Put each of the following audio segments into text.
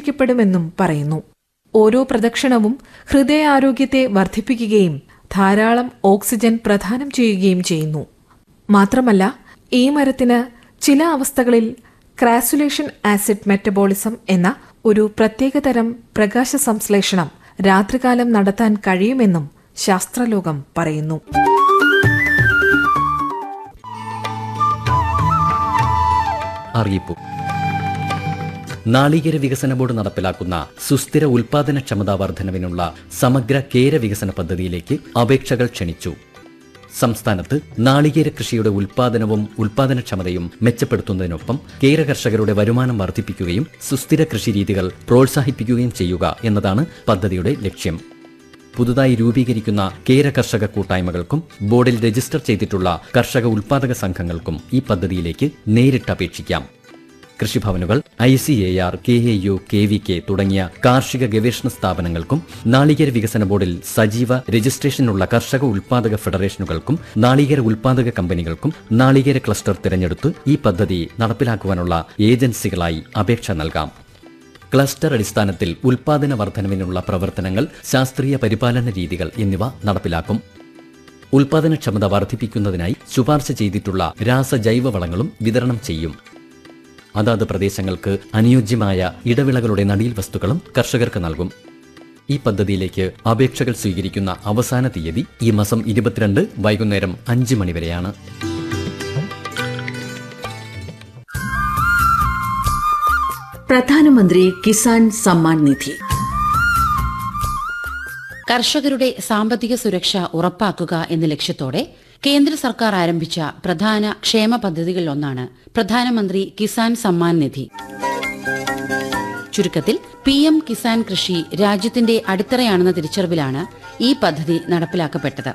സംരക്ഷിക്കപ്പെടുമെന്നും പറയുന്നു ഓരോ പ്രദക്ഷിണവും ഹൃദയാരോഗ്യത്തെ വർദ്ധിപ്പിക്കുകയും ധാരാളം ഓക്സിജൻ പ്രദാനം ചെയ്യുകയും ചെയ്യുന്നു മാത്രമല്ല ഈ മരത്തിന് ചില അവസ്ഥകളിൽ ക്രാസുലേഷൻ ആസിഡ് മെറ്റബോളിസം എന്ന ഒരു പ്രത്യേകതരം പ്രകാശ സംശ്ലേഷണം രാത്രികാലം നടത്താൻ കഴിയുമെന്നും ശാസ്ത്രലോകം പറയുന്നു അറിയിപ്പു നാളികേര വികസന ബോർഡ് നടപ്പിലാക്കുന്ന സുസ്ഥിര ഉൽപാദനക്ഷമതാ വർധനവിനുള്ള സമഗ്ര കേര വികസന പദ്ധതിയിലേക്ക് അപേക്ഷകൾ ക്ഷണിച്ചു സംസ്ഥാനത്ത് നാളികേര കൃഷിയുടെ ഉൽപാദനവും ഉൽപാദനക്ഷമതയും മെച്ചപ്പെടുത്തുന്നതിനൊപ്പം കേര കർഷകരുടെ വരുമാനം വർദ്ധിപ്പിക്കുകയും സുസ്ഥിര കൃഷി രീതികൾ പ്രോത്സാഹിപ്പിക്കുകയും ചെയ്യുക എന്നതാണ് പദ്ധതിയുടെ ലക്ഷ്യം പുതുതായി രൂപീകരിക്കുന്ന കേര കർഷക കൂട്ടായ്മകൾക്കും ബോർഡിൽ രജിസ്റ്റർ ചെയ്തിട്ടുള്ള കർഷക ഉൽപാദക സംഘങ്ങൾക്കും ഈ പദ്ധതിയിലേക്ക് നേരിട്ട് അപേക്ഷിക്കാം കൃഷിഭവനുകൾ I C A R K A U K V K തുടങ്ങിയ കാർഷിക ഗവേഷണ സ്ഥാപനങ്ങൾക്കും നാളികേര വികസന ബോർഡിൽ സജീവ രജിസ്ട്രേഷനുള്ള കർഷക ഉൽപാദക ഫെഡറേഷനുകൾക്കും നാളികേര ഉൽപാദക കമ്പനികൾക്കും നാളികേര ക്ലസ്റ്റർ തിരഞ്ഞെടുത്ത് ഈ പദ്ധതി നടപ്പിലാക്കുവാനുള്ള ഏജൻസികളായി അപേക്ഷ നൽകാം ക്ലസ്റ്റർ അടിസ്ഥാനത്തിൽ ഉൽപാദന വർധനവിനുള്ള പ്രവർത്തനങ്ങൾ ശാസ്ത്രീയ പരിപാലന രീതികൾ എന്നിവ നടപ്പിലാക്കും ഉൽപാദനക്ഷമത വർദ്ധിപ്പിക്കുന്നതിനായി ശുപാർശ ചെയ്തിട്ടുള്ള രാസജൈവ വളങ്ങളും വിതരണം ചെയ്യും അതാത് പ്രദേശങ്ങൾക്ക് അനുയോജ്യമായ ഇടവിളകളുടെ നടീൽ വസ്തുക്കളും കർഷകർക്ക് നൽകും ഈ പദ്ധതിയിലേക്ക് അപേക്ഷകൾ സ്വീകരിക്കുന്ന അവസാന തീയതി ഈ മാസം ഇരുപത്തിരണ്ട് വൈകുന്നേരം അഞ്ച് മണിവരെയാണ് പ്രധാനമന്ത്രി കിസാൻ സമ്മാൻ നിധി കർഷകരുടെ സാമ്പത്തിക സുരക്ഷ ഉറപ്പാക്കുക എന്ന ലക്ഷ്യത്തോടെ കേന്ദ്ര സർക്കാർ ആരംഭിച്ച പ്രധാന ക്ഷേമ പദ്ധതികളിലൊന്നാണ് പ്രധാനമന്ത്രി കിസാൻ സമ്മാൻ നിധി ചുരുക്കത്തിൽ പി എം കിസാൻ കൃഷി രാജ്യത്തിന്റെ അടിത്തറയാണെന്ന തിരിച്ചറിവിലാണ് ഈ പദ്ധതി നടപ്പിലാക്കപ്പെട്ടത്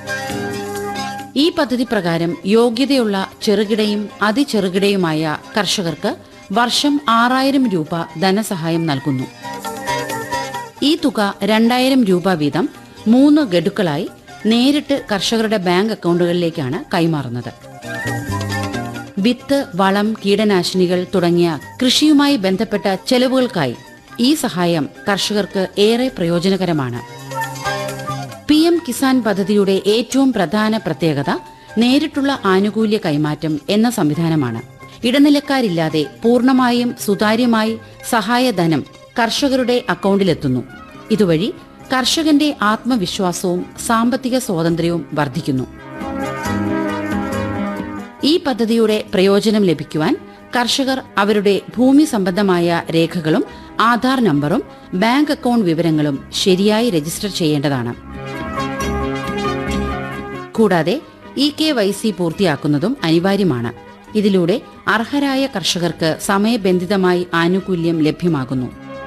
ഈ പദ്ധതി പ്രകാരം യോഗ്യതയുള്ള ചെറുകിടയും അതിചെറുകിടയുമായ കർഷകർക്ക് വർഷം ആറായിരം രൂപ ധനസഹായം നൽകുന്നു ഈ തുക രണ്ടായിരം രൂപ വീതം മൂന്ന് ഗഡുക്കളായി നേരിട്ട് കർഷകരുടെ ബാങ്ക് അക്കൗണ്ടുകളിലേക്കാണ് കൈമാറുന്നത് വിത്ത് വളം കീടനാശിനികൾ തുടങ്ങിയ കൃഷിയുമായി ബന്ധപ്പെട്ട ചെലവുകൾക്കായി ഈ സഹായം കർഷകർക്ക് ഏറെ പ്രയോജനകരമാണ് പി എം കിസാൻ പദ്ധതിയുടെ ഏറ്റവും പ്രധാന പ്രത്യേകത നേരിട്ടുള്ള ആനുകൂല്യ കൈമാറ്റം എന്ന സംവിധാനമാണ് ഇടനിലക്കാരില്ലാതെ പൂർണ്ണമായും സുതാര്യമായി സഹായധനം കർഷകരുടെ അക്കൗണ്ടിലെത്തുന്നു ഇതുവഴി കർഷകന്റെ ആത്മവിശ്വാസവും സാമ്പത്തിക സ്വാതന്ത്ര്യവും വർദ്ധിക്കുന്നു ഈ പദ്ധതിയുടെ പ്രയോജനം ലഭിക്കുവാൻ കർഷകർ അവരുടെ ഭൂമി സംബന്ധമായ രേഖകളും ആധാർ നമ്പറും ബാങ്ക് അക്കൗണ്ട് വിവരങ്ങളും ശരിയായി രജിസ്റ്റർ ചെയ്യേണ്ടതാണ് കൂടാതെ ഇ കെ വൈ സി പൂർത്തിയാക്കുന്നതും അനിവാര്യമാണ് ഇതിലൂടെ അർഹരായ കർഷകർക്ക് സമയബന്ധിതമായി ആനുകൂല്യം ലഭ്യമാകുന്നു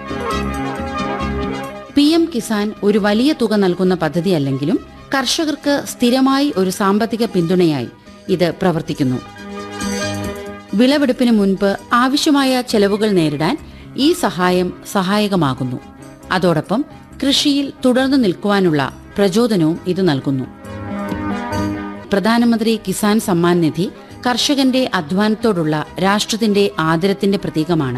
പി എം കിസാൻ ഒരു വലിയ തുക നൽകുന്ന പദ്ധതിയല്ലെങ്കിലും കർഷകർക്ക് സ്ഥിരമായി ഒരു സാമ്പത്തിക പിന്തുണയായി ഇത് പ്രവർത്തിക്കുന്നു വിളവെടുപ്പിന് മുൻപ് ആവശ്യമായ ചെലവുകൾ നേരിടാൻ ഈ സഹായം സഹായകമാകുന്നു അതോടൊപ്പം കൃഷിയിൽ തുടർന്നു നിൽക്കുവാനുള്ള പ്രചോദനവും ഇത് നൽകുന്നു പ്രധാനമന്ത്രി കിസാൻ സമ്മാൻ നിധി കർഷകന്റെ അധ്വാനത്തോടുള്ള രാഷ്ട്രത്തിന്റെ ആദരത്തിന്റെ പ്രതീകമാണ്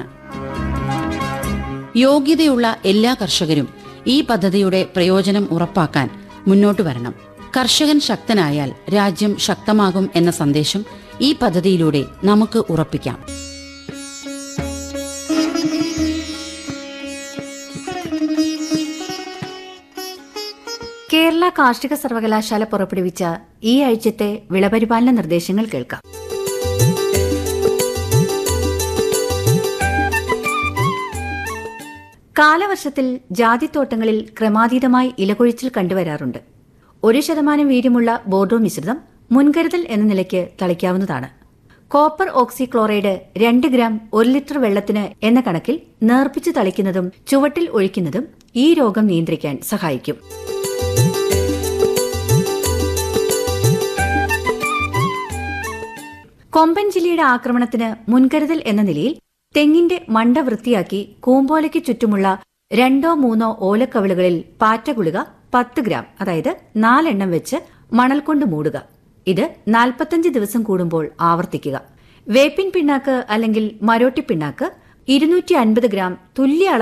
യോഗ്യതയുള്ള എല്ലാ കർഷകരും ഈ പദ്ധതിയുടെ പ്രയോജനം ഉറപ്പാക്കാൻ മുന്നോട്ടു വരണം കർഷകൻ ശക്തനായാൽ രാജ്യം ശക്തമാകും എന്ന സന്ദേശം ഈ പദ്ധതിയിലൂടെ നമുക്ക് ഉറപ്പിക്കാം കേരള കാർഷിക സർവകലാശാല പുറപ്പെടുവിച്ച ഈ ആഴ്ചത്തെ വിളപരിപാലന നിർദ്ദേശങ്ങൾ കേൾക്കാം കാലവർഷത്തിൽ ജാതിത്തോട്ടങ്ങളിൽ ക്രമാതീതമായി ഇലകൊഴിച്ചിൽ കണ്ടുവരാറുണ്ട് ഒരു ശതമാനം വീര്യമുള്ള ബോർഡോ മിശ്രിതം മുൻകരുതൽ എന്ന നിലയ്ക്ക് തളിക്കാവുന്നതാണ് കോപ്പർ ഓക്സിക്ലോറൈഡ് രണ്ട് ഗ്രാം ഒരു ലിറ്റർ വെള്ളത്തിന് എന്ന കണക്കിൽ നേർപ്പിച്ച് തളിക്കുന്നതും ചുവട്ടിൽ ഒഴിക്കുന്നതും ഈ രോഗം നിയന്ത്രിക്കാൻ സഹായിക്കും കൊമ്പൻ ജില്ലയുടെ ആക്രമണത്തിന് മുൻകരുതൽ എന്ന നിലയിൽ തെങ്ങിന്റെ മണ്ട വൃത്തിയാക്കി കൂമ്പോലയ്ക്ക് ചുറ്റുമുള്ള രണ്ടോ മൂന്നോ ഓലക്കവിളുകളിൽ പാറ്റഗുളിക പത്ത് ഗ്രാം അതായത് നാലെണ്ണം വെച്ച് മണൽ കൊണ്ട് മൂടുക ഇത് നാൽപ്പത്തഞ്ച് ദിവസം കൂടുമ്പോൾ ആവർത്തിക്കുക വേപ്പിൻ പിണ്ണാക്ക് അല്ലെങ്കിൽ മരോട്ടി പിണ്ണാക്ക് ഇരുന്നൂറ്റി അൻപത് ഗ്രാം തുല്യ അളവിൽ